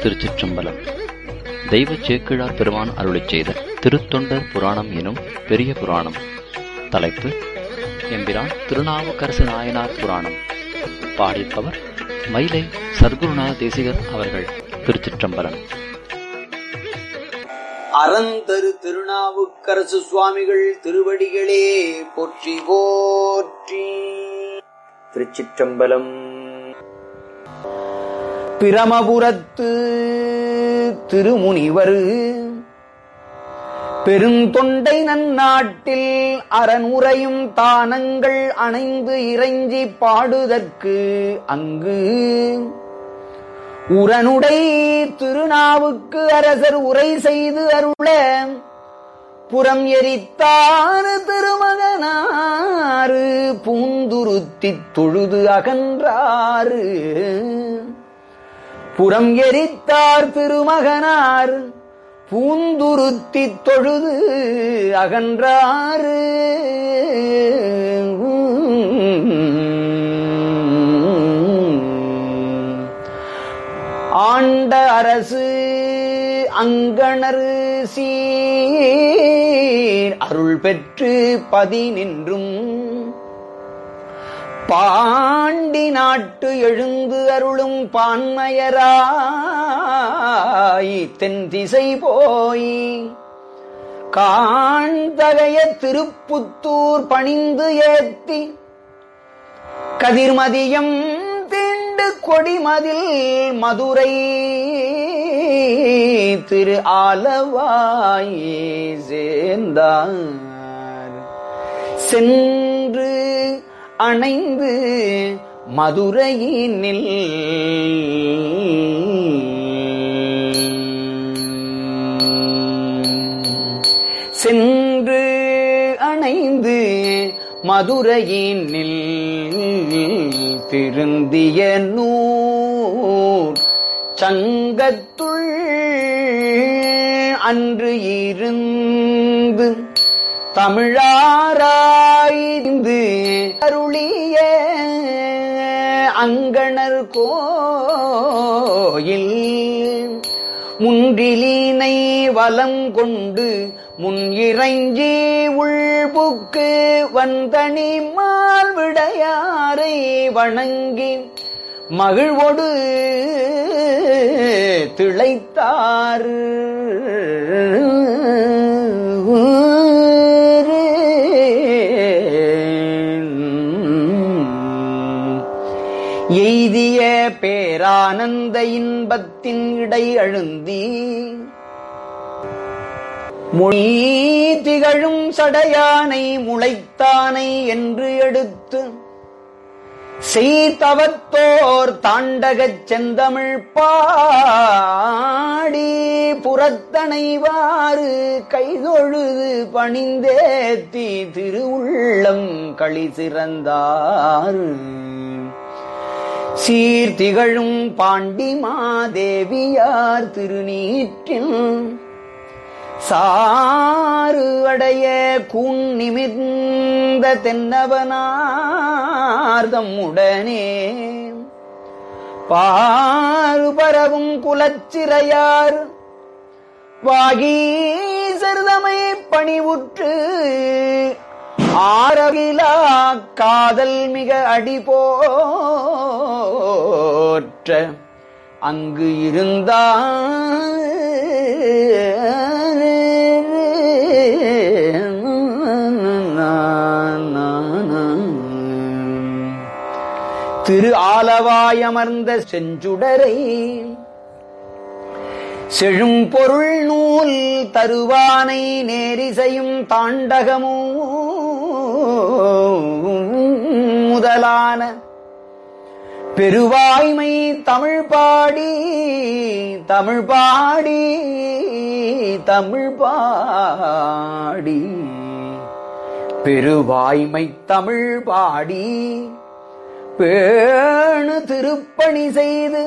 திருச்சிற்றம்பலம் தெய்வ சேக்கிழார் பெருமான் அருளிச் செய்த திருத்தொண்டர் புராணம் எனும் பெரிய புராணம் தலைப்பு எம்பிரான் திருநாவுக்கரசு நாயனார் புராணம் பாடிப்பவர் மயிலை சர்க்குருநாத தேசிகர் அவர்கள் திருச்சிற்றம்பலம் அறந்தரு திருநாவுக்கரசு சுவாமிகள் திருவடிகளே போற்றி போற்றி திருச்சிற்றம்பலம் பிரமபுரத்து திருமுனிவர் பெருந்தொண்டை நன்னாட்டில் அறனுரையும் தானங்கள் அணைந்து இறைஞ்சி பாடுதற்கு அங்கு உரனுடை திருநாவுக்கு அரசர் உரை செய்து அருள புறம் எரித்தாறு திருமகனாறு பூந்துருத்தித் தொழுது அகன்றாறு புறம் எரித்தார் திருமகனார் பூந்துருத்தித் தொழுது அகன்றாறு ஆண்ட அரசு அங்கணர் சீர் அருள் பெற்று பதி நின்றும் பாண்டி நாட்டு எழுந்து அருளும் பான்மையராய் தென் திசை போய் காண்தகைய திருப்புத்தூர் பணிந்து ஏத்தி கதிர்மதியம் தீண்டு கொடிமதில் மதுரை திரு ஆலவாயே சேர்ந்தார் சென்று அணைந்து மதுரையினில் சென்று அணைந்து மதுரையினில் திருந்திய நூர் சங்கத்துள் அன்று இருந்து தமிழாராய்ந்து அருளிய அங்கணர் கோயில் முன்றிலினை வலம் கொண்டு முன் இறைஞ்சி உள்புக்கு வந்தனி மால் விடையாரை வணங்கி மகிழ்வொடு திளைத்தார் எய்திய பேரானந்த இன்பத்தின் இடை அழுந்தி மொழி திகழும் சடையானை முளைத்தானை என்று எடுத்து செய்தவத்தோர் தாண்டகச் செந்தமிழ் பாடி புறத்தனைவாறு கைதொழுது பணிந்தேத்தி திருவுள்ளம் களி சிறந்தார் சீர்திகழும் பாண்டி மாதேவியார் திருநீற்றில் சாறு அடைய கூன் நிமிர்ந்த தென்னவனார்தம் உடனே பாரு பரவும் குலச்சிறையார் வாகீசர்தமை பணிவுற்று ஆரவிலா காதல் மிக அடி போற்ற அங்கு இருந்தார் திரு ஆலவாயமர்ந்த செஞ்சுடரை செழும் பொருள் நூல் தருவானை நேரிசையும் தாண்டகமும் முதலான பெருவாய்மை தமிழ் பாடி தமிழ் பாடி தமிழ் பாடி பெருவாய்மை தமிழ் பாடி பேணு திருப்பணி செய்து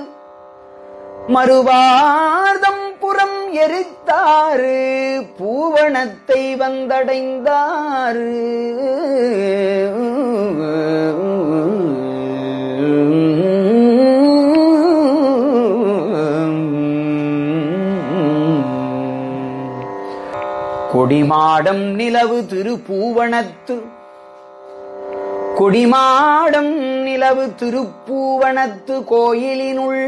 மறுவார்தம் புறம் எரித்தாறு பூவனத்தை வந்தடைந்தாறு கொடிமாடம் நிலவு திருப்பூவனத்து கொடிமாடம் நிலவு திருப்பூவனத்து கோயிலினுள்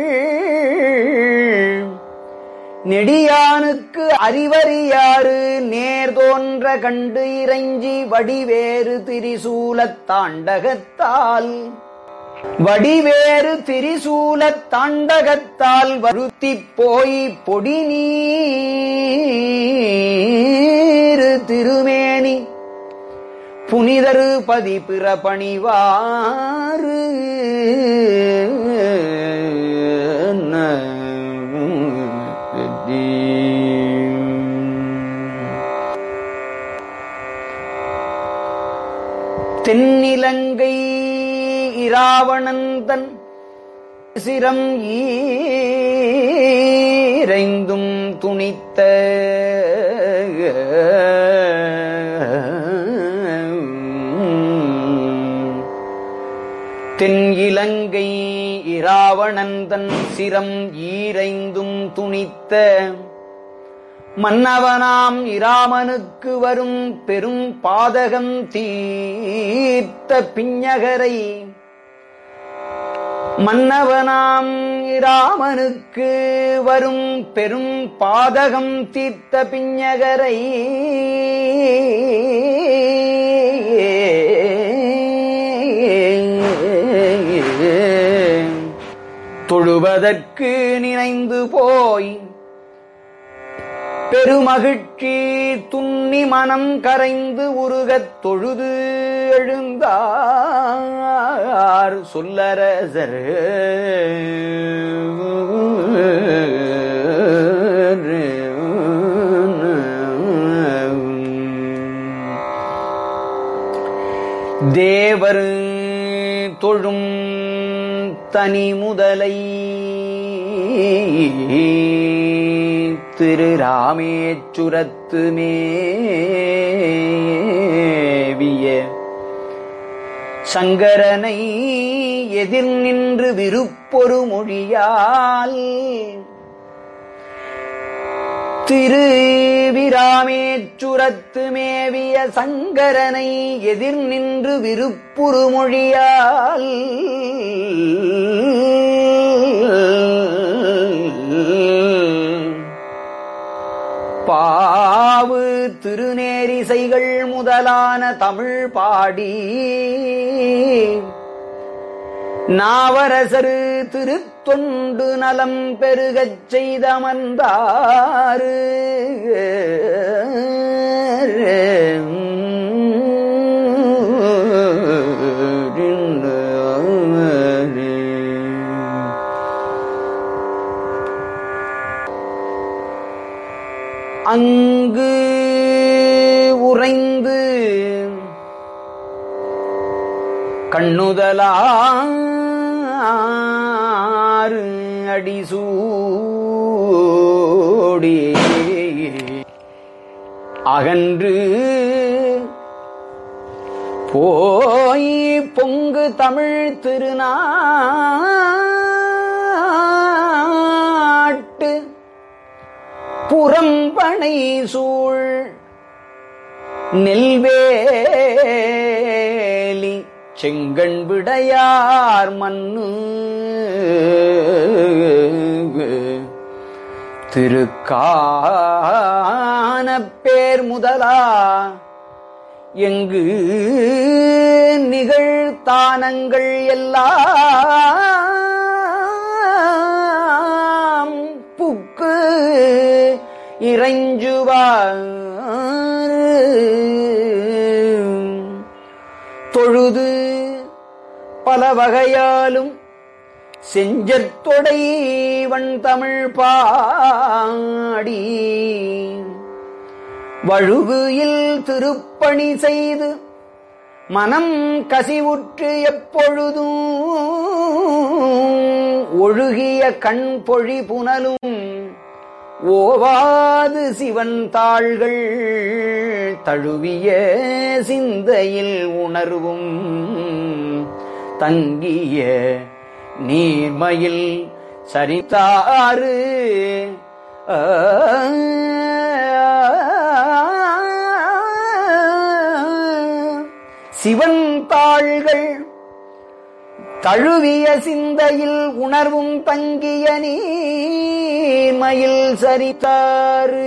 நெடியானுக்கு அறிவறியாறு நேர் தோன்ற கண்டு இறைஞ்சி வடிவேறு திரிசூலத் தாண்டகத்தால் வடிவேறு திரிசூலத் தாண்டகத்தால் வருத்திப் போய் பொடி நீரு திருமேனி புனிதரு பதி பிற பணிவாறு தென்னிலங்கை இராவணந்தன் சிரம் ஈரைந்தும் துணித்த தென் இலங்கை இராவணந்தன் சிரம் ஈரைந்தும் துணித்த மன்னவனாம் இராமனுக்கு வரும் பெரும் பாதகம் தீர்த்த பிஞகரை மன்னவனாம் இராமனுக்கு வரும் பெரும் பாதகம் தீர்த்த பிஞகரை தொழுவதற்கு நினைந்து போய் பெருமகிழ்ச்சி துண்ணி மனம் கரைந்து உருகத் தொழுது எழுந்தார் சொல்லரசர் தேவர் தொழும் தனி முதலை திரு ராமேச்சுரத்து மேவிய சங்கரனை எதிர் நின்று விருப்பொரு மொழியால் திரு விராமேச்சுரத்து மேவிய சங்கரனை எதிர் நின்று விருப்புறு மொழியால் பாவு திருநேரிசைகள் முதலான தமிழ் பாடி நாவரசரு திருத்தொண்டு நலம் பெருகச் செய்தமர்ந்தாரு அங்கு உறைந்து கண்ணுதலாறு அடிசூடி அகன்று போய் பொங்கு தமிழ் திருநாட்டு புறம்பனை சூழ் நெல்வேலி செங்கண் விடையார் மண்ணு திருக்கான பேர் முதலா எங்கு நிகழ்த்தானங்கள் எல்லாம் புக்கு இறைஞ்சுவார் தொழுது பல வகையாலும் செஞ்சற்தொடை வன் தமிழ் பாடி வழுகுயில் திருப்பணி செய்து மனம் கசிவுற்று எப்பொழுதும் ஒழுகிய கண் பொழி புனலும் ஓவாது சிவன் தாள்கள் தழுவிய சிந்தையில் உணர்வும் தங்கிய நீர்மையில் சரித்தாறு ஆ சிவன் தாள்கள் தழுவிய சிந்தையில் உணர்வும் தங்கிய நீர்மயில் சரித்தாறு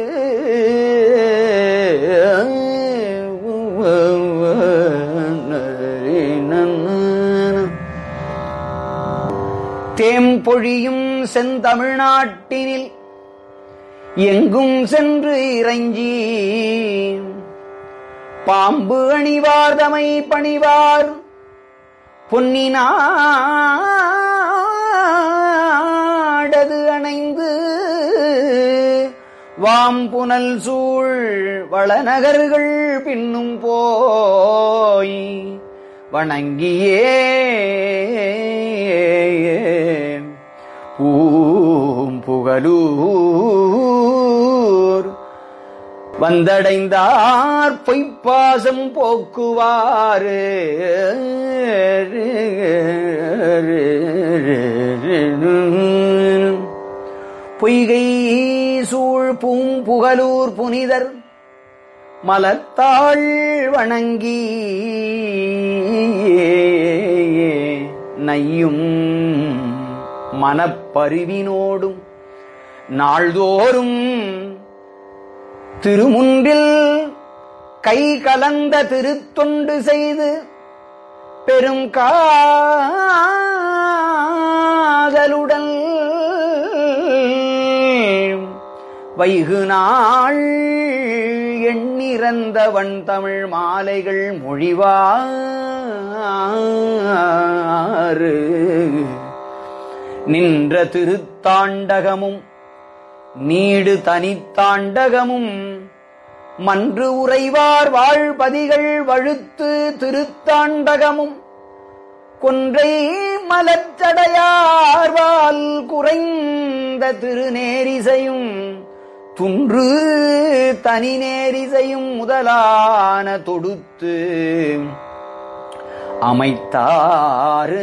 தேம்பொழியும் செந்தமிழ்நாட்டினில் எங்கும் சென்று இறைஞ்சி பாம்பு அணிவார் தமை பணிவார் பொன்னினாடது அணைந்து வாம்புனல் சூழ் வளநகர்கள் பின்னும் போய் வணங்கியே பூம்புகலூர் வந்தடைந்தார் பொய்ப்பாசம் போக்குவாறு பொய்கை சூழ் பூம்புகலூர் புனிதர் மலத்தாள் வணங்கி நையும் மனப்பருவினோடும் நாள்தோறும் திருமுன்றில் கை கலந்த திருத்தொண்டு செய்து பெரும் காதலுடன் வைகு நாள் எண்ணிறந்தவன் தமிழ் மாலைகள் மொழிவாறு நின்ற திருத்தாண்டகமும் நீடு தனித்தாண்டகமும் மன்று உறைவார் வாழ்பதிகள் வழுத்து திருத்தாண்டகமும் கொன்றை மலச்சடையார்வால் குறைந்த திருநேரிசையும் துன்று தனி நேரிசையும் முதலான தொடுத்து அமைத்தாரு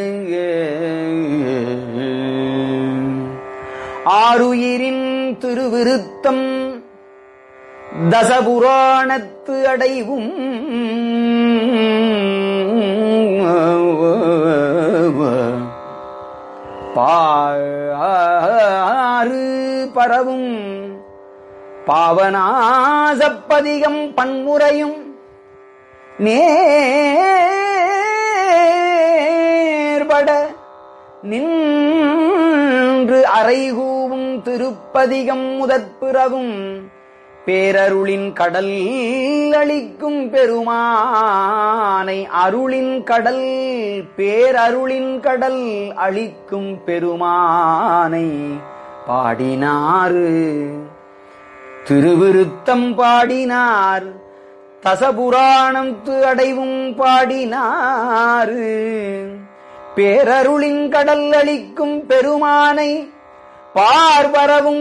ஆறுயிரின் திருவிருத்தம் தசபுராணத்து அடைவும் பாறு பரவும் பாவனாசப்பதிகம் பன்முறையும் நேர்பட நின்று அறைகூவும் திருப்பதிகம் முதற்பிறவும் பேரருளின் கடல் அளிக்கும் பெருமானை அருளின் கடல் பேரருளின் கடல் அளிக்கும் பெருமானை பாடினாரு திருவிருத்தம் பாடினார் தசபுராணத்து அடைவும் பாடினாரு பேரருளின் கடல் அளிக்கும் பெருமானை பார்வரவும்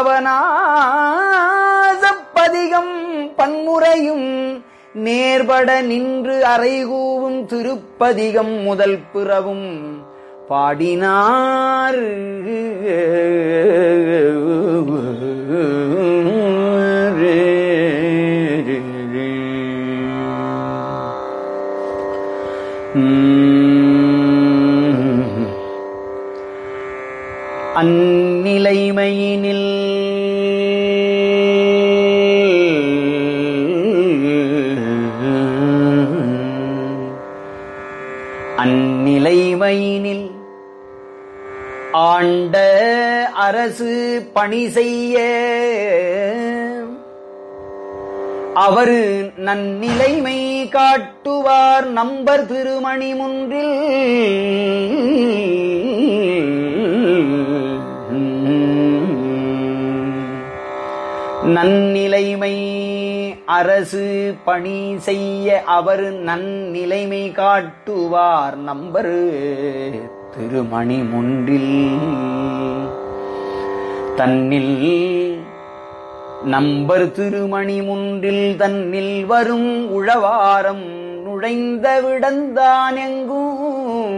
பாவனாசப்பதிகம் பன்முறையும் நேர்பட நின்று அறைகூவும் திருப்பதிகம் முதல் பிறவும் பாடினார் உம். அந்நிலைமையினில் அந்நிலைமையினில் ஆண்ட அரசு பணி செய்ய அவரு நன்னிலைமை காட்டுவார் நம்பர் திருமணி முன்றில் நன்னிலைமை அரசு பணி செய்ய அவர் நன்னிலைமை காட்டுவார் நம்பர் திருமணி முன்றில் தன்னில் நம்பர் திருமணி முன்றில் தன்னில் வரும் உழவாரம் நுழைந்த விடந்தான் எங்கும்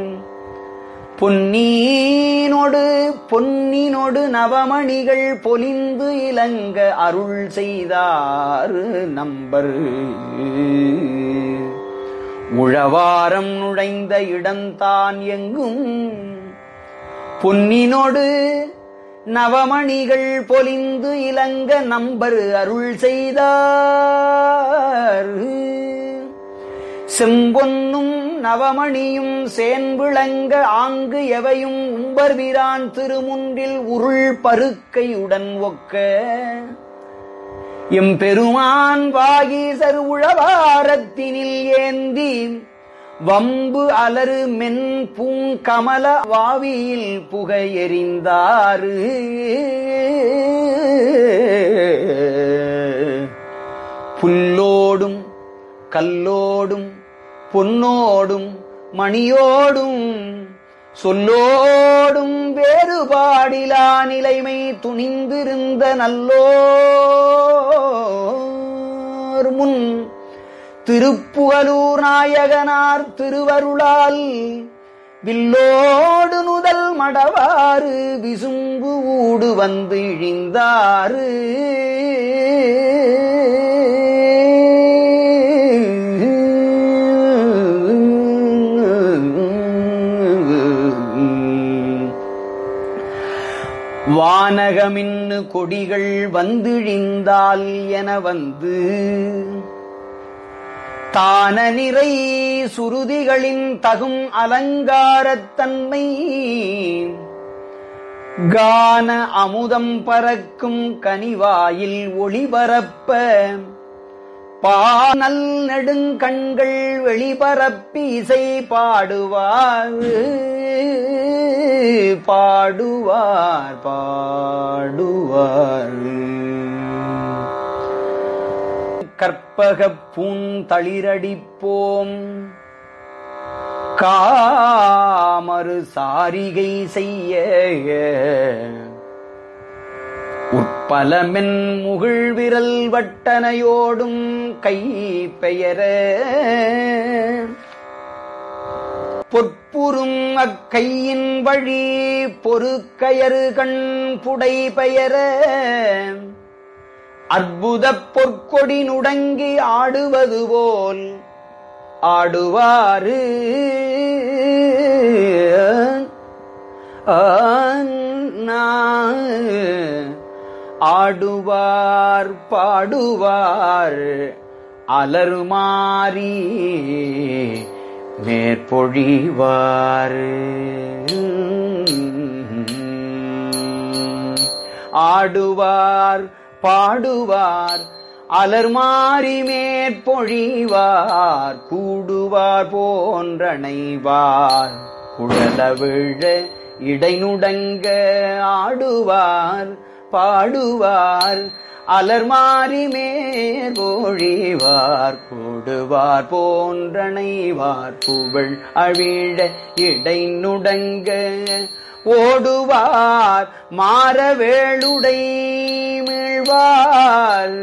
பொன்னீனொடு பொன்னினொடு நவமணிகள் பொலிந்து இலங்க அருள் செய்தார் நம்பர் உழவாரம் நுழைந்த இடம்தான் எங்கும் பொன்னினோடு நவமணிகள் பொலிந்து இலங்க நம்பர் அருள் செய்தார் செம்பொன்னும் நவமணியும் சேன்விளங்க ஆங்கு எவையும் உம்பர்பிரான் திருமுன்றில் உருள் பருக்கையுடன் ஒக்க எம்பெருமான் வாகீசர் உழவாரத்தினில் ஏந்தி வம்பு அலறு மென் பூங்கமல வாவியில் புகை எறிந்தாரு புல்லோடும் கல்லோடும் பொன்னோடும் மணியோடும் சொல்லோடும் வேறுபாடிலா நிலைமை துணிந்திருந்த நல்லோர் முன் திருப்புகலூர் நாயகனார் திருவருளால் வில்லோடு நுதல் மடவாறு விசும்பு ஊடு வந்து இழிந்தாறு வானகமின்னு கொடிகள் வந்திழிந்தால் என வந்து தான நிறை சுருதிகளின் தகும் அலங்காரத்தன்மை கான அமுதம் பறக்கும் கனிவாயில் ஒளிபரப்ப பானல் நெடுங்கண்கள் வெளிபரப்பி இசை பாடுவார் பாடுவார் பாடுவார் கற்பகப் பூந்தளிரடிப்போம் காமறு சாரிகை செய்ய உட்பலமென் முகிழ் விரல் வட்டனையோடும் கை பெயர பொற்புறும் அக்கையின் வழி பொறுக்கயறு கண் புடை பெயர அற்புதப் பொற்கொடி நுடங்கி ஆடுவது போல் ஆடுவாரு ஆடுவார் பாடுவார் அலருமாறி மேற்பொழிவார் ஆடுவார் பாடுவார் அலர் மாறி மேற்பொழிவார் கூடுவார் போன்றணைவார் குழல விழ இடைநுடங்க ஆடுவார் பாடுவார் அலர் மாறி மேற்பொழிவார் கூடுவார் போன்றணைவார் புகழ் அவிழ இடைநுடங்க ஓடுவார் மாறவேளுடை மீழ்வார்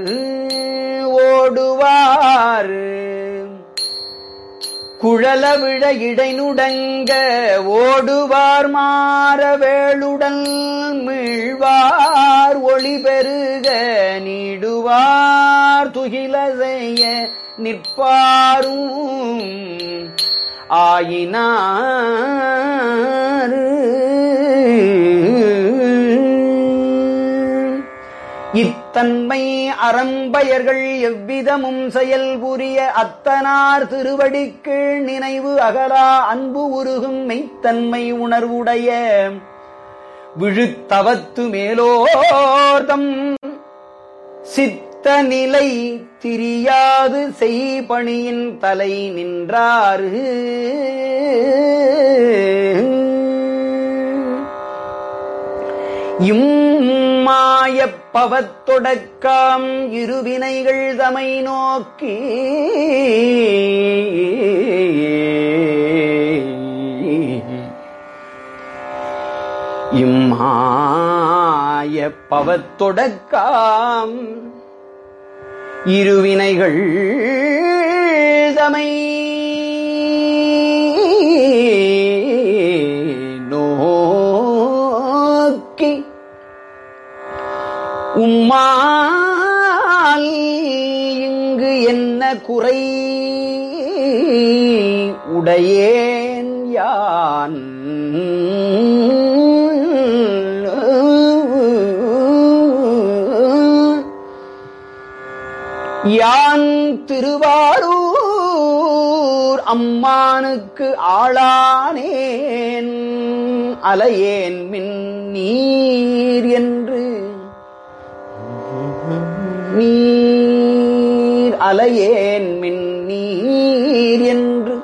ஓடுவார் குழலவிழ இடைநுடங்க ஓடுவார் மாறவேளுடன் மீழ்வார் ஒளி பெருக நீடுவார் துகில செய்ய நிற்பாரும் ஆயினார் இத்தன்மை அறம்பயர்கள் எவ்விதமும் செயல் புரிய அத்தனார் திருவடிக்கு நினைவு அகலா அன்பு உருகும் மெய்த்தன்மை உணர்வுடைய விழுத்தவத்து மேலோர்தம் சித்த நிலை திரியாது செய்பணியின் தலை நின்றாரு இம்மாயப் பவத்தொடக்காம் இருவினைகள் தமை நோக்கி இம்மாய பவத்தொடக்காம் இருவினைகள் தமை நோக்கி உம்மால் இங்கு என்ன குறை உடையேன் யான் யான் திருவாரூர் அம்மானுக்கு ஆளானேன் அலையேன் மின் நீர் என்று நீர் அலையேன் மின் நீர் என்று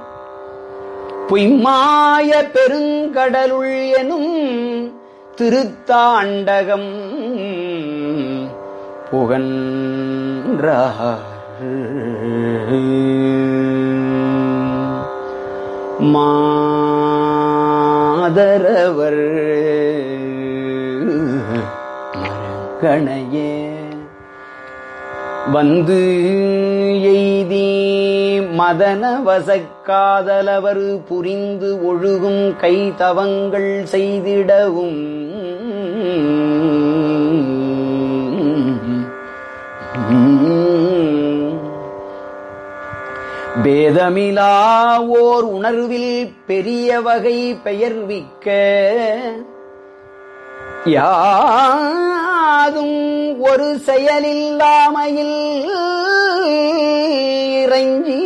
பொய்மாய பெருங்கடலுள் எனும் திருத்தாண்டகம் புகன்றார் மாதரவர் மரங்கணையே வந்து எய்தி மதன வசக்காதலவர் புரிந்து ஒழுகும் கைதவங்கள் செய்திடவும் பேதமிலா ஓர் உணர்வில் பெரிய வகை பெயர்விக்க யாதும் ஒரு செயலில்லாமையில் இறைஞ்சி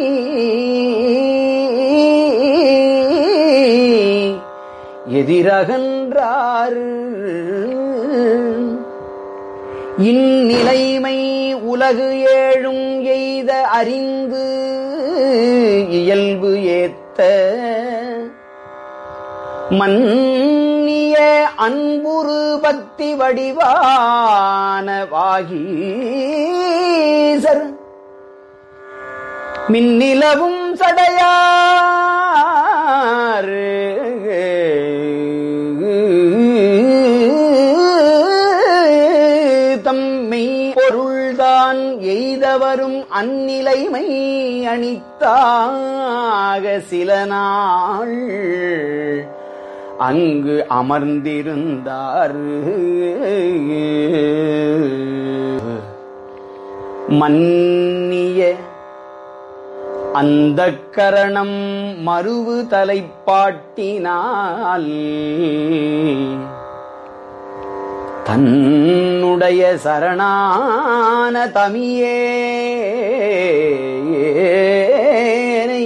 எதிரகன்றார் இந்நிலைமை உலகு ஏழும் எய்த அறிந்து இயல்பு ஏத்த மன்னிய அன்புரு பக்தி வடிவான வாகீசர் மின்னிலவும் சடையார் தம்மை பொருள்தான் எய்தவரும் அந்நிலைமை அணித்தாக சில நாள் அங்கு அமர்ந்திருந்தார் மன்னிய அந்த கரணம் மறுவு தலைப்பாட்டினால் தன்னுடைய சரணான தமியேனை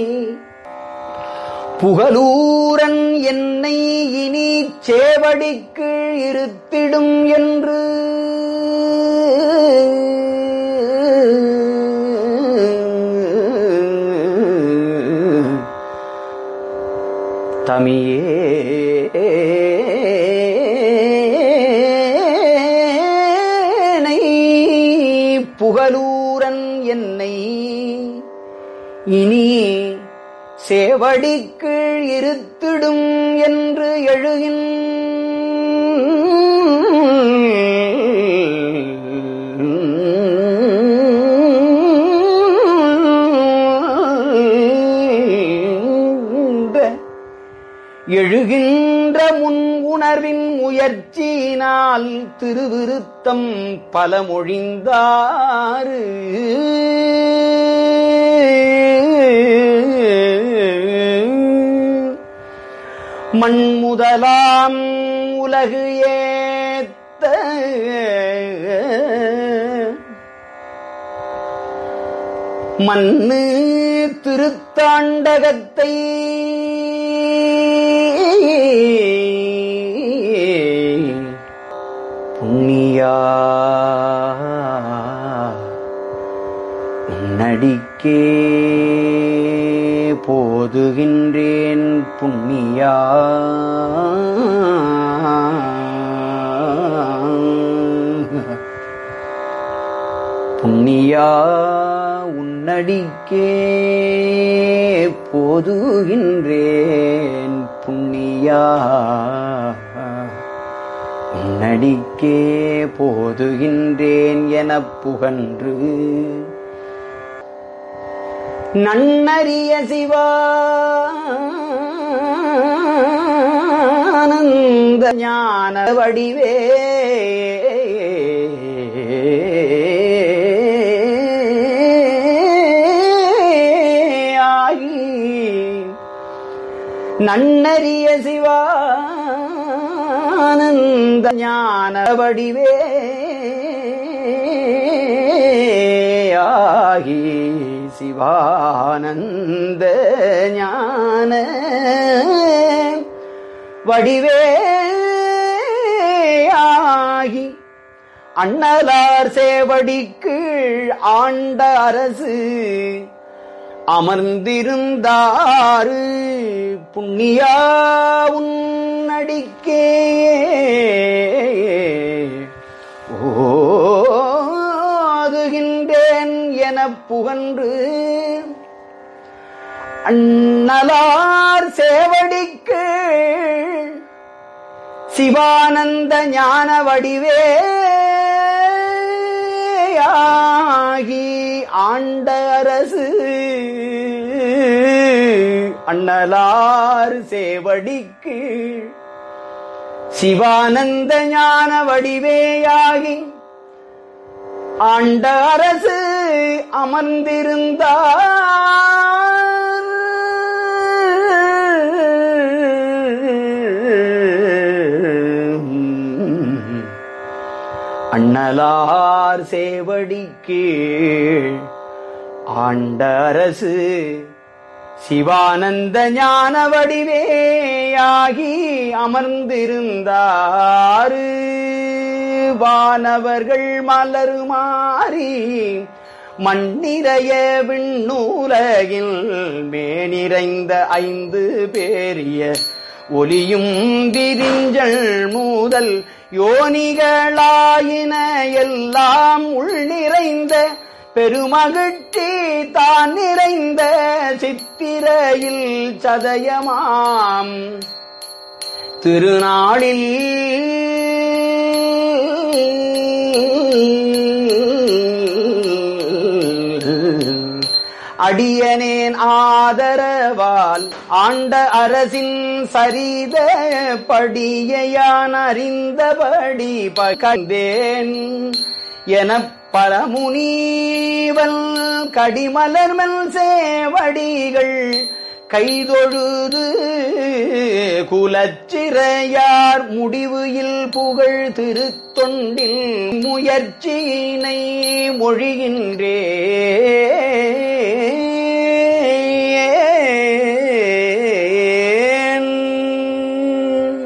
புகலூரன் என்னை இனி சேவடிக்கு இருத்திடும் என்று தமியேனை புகலூரன் என்னை இனி சேவடிக்கு இருத்திடும் என்று எழுகின் எழுகின்ற முன் உணர்வின் முயற்சியினால் திருவிருத்தம் பல மொழிந்தாறு மண் முதலாம் உலகு ஏத்த மண்ணு திருத்தாண்டகத்தை புண்ணியா உன்னடிக்கே போதுகின்றேன் புண்ணியா புண்ணியா உன்னடிக்கே போதுகின்றேன் புண்ணியா உன்னடிக்கே போதுகின்றேன் எனப் புகன்று நன்னறிய சிவானந்த ஞான வடிவே ஆகி நன்னறிய சிவானந்த ஞான வடிவே ஆகி சிவானந்த ஞான வடிவே ஆகி அண்ணலார் சேவடிக்கீழ் ஆண்ட அரசு அமர்ந்திருந்தாரு புண்ணியா உன்னடிக்கே ஓதுகின்றேன் எனப் புகன்று அண்ணலார் சேவடிக்கு சிவானந்த ஞான வடிவே ஆகி ஆண்ட அரசு அண்ணலார் சேவடிக்கு சிவானந்த ஞான வடிவேயாகி ஆண்ட அரசு அமர்ந்திருந்தார் அண்ணலார் சேவடி கீழ் ஆண்ட அரசு சிவானந்த ஞான வடிவேயாகி அமர்ந்திருந்தாரு வானவர்கள் மலருமாறி மண்ணிறைய விண்ணூலகில் மேனிறைந்த ஐந்து பேரிய ஒலியும் விரிஞ்சல் மூதல் யோனிகளாயின எல்லாம் உள் நிறைந்த பெருமகிழ்ச்சி தான் நிறைந்த சித்திரையில் சதயமாம் திருநாளில் அடியனேன் ஆதரவால் ஆண்ட அரசின் சரித படியான் அறிந்தபடி பகந்தேன் எனப் பரமுனீவல் கடிமலர்மல் சேவடிகள் கைதொழுது குலச்சிறையார் முடிவு இல் புகழ் திருத்தொண்டில் முயற்சியினை மொழிகின்றேன்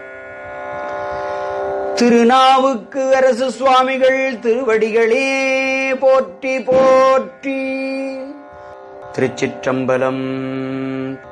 திருநாவுக்கு அரசு சுவாமிகள் திருவடிகளே போற்றி போற்றி திருச்சிற்றம்பலம்